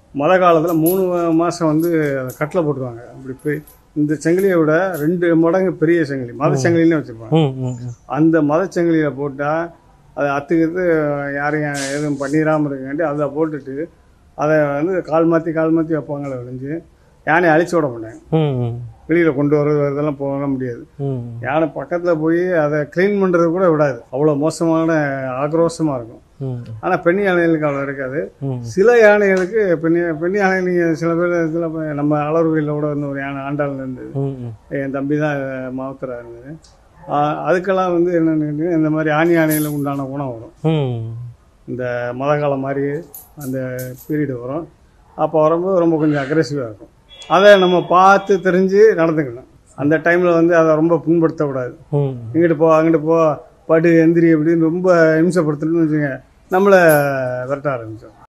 மழை காலத்தில் மூணு மாதம் வந்து அதை கட்டில் போட்டுருவாங்க அப்படி போய் இந்த செங்கிலியை விட ரெண்டு மடங்கு பெரிய செங்கிலி மத செங்கிலின்னு வச்சுருப்பாங்க ம் ம் ம். அந்த மத செங்கிலியில் போட்டால் அதை அத்துக்கிறது யாரையும் எதுவும் பண்ணிடாமல் இருக்காண்டி அதில் போட்டுட்டு அதை வந்து கால் மாற்றி கால் மாற்றி வைப்பாங்களே ஒழிஞ்சு யானையை அழிச்சு விட மாட்டாங்க ம் ம். வெளியில் கொண்டு வர்றது இதெல்லாம் போக முடியாது ம் யானை பக்கத்தில் போய் அதை க்ளீன் பண்ணுறது கூட விடாது அவ்வளோ மோசமான ஆக்ரோஷமாக இருக்கும் ம் ஆனால் பெண் யானைகளுக்கு அவ்வளோ இருக்காது ம் சில யானைகளுக்கு பெண் பெண் யானை நீங்கள் சில பேர் இதில் நம்ம அளவுகளில் கூட வந்து ஒரு யானை ஆண்டாள் இருந்தது ம் ம். என் தம்பி தான் மாவத்தரா இருந்தது ஆ, அதுக்கெல்லாம் வந்து என்னென்னு கேட்டீங்கன்னா, இந்த மாதிரி ஆணி யானைகளுக்கு உண்டான குணம் வரும் ம் இந்த மழை காலம் மாதிரி அந்த பீரியடு வரும் அப்போ வரும்போது ரொம்ப கொஞ்சம் அக்ரெசிவாக இருக்கும் அதை நம்ம பார்த்து தெரிஞ்சு நடந்துக்கணும் அந்த டைமில் வந்து அதை ரொம்ப புண்படுத்தக்கூடாது ம் இங்கிட்டு போ அங்கிட்டு போ படு எந்திரி அப்படின்னு ரொம்ப இம்சப்படுத்தணும்னு வச்சுங்க நம்மளை விரட்ட ஆரம்பிச்சோம்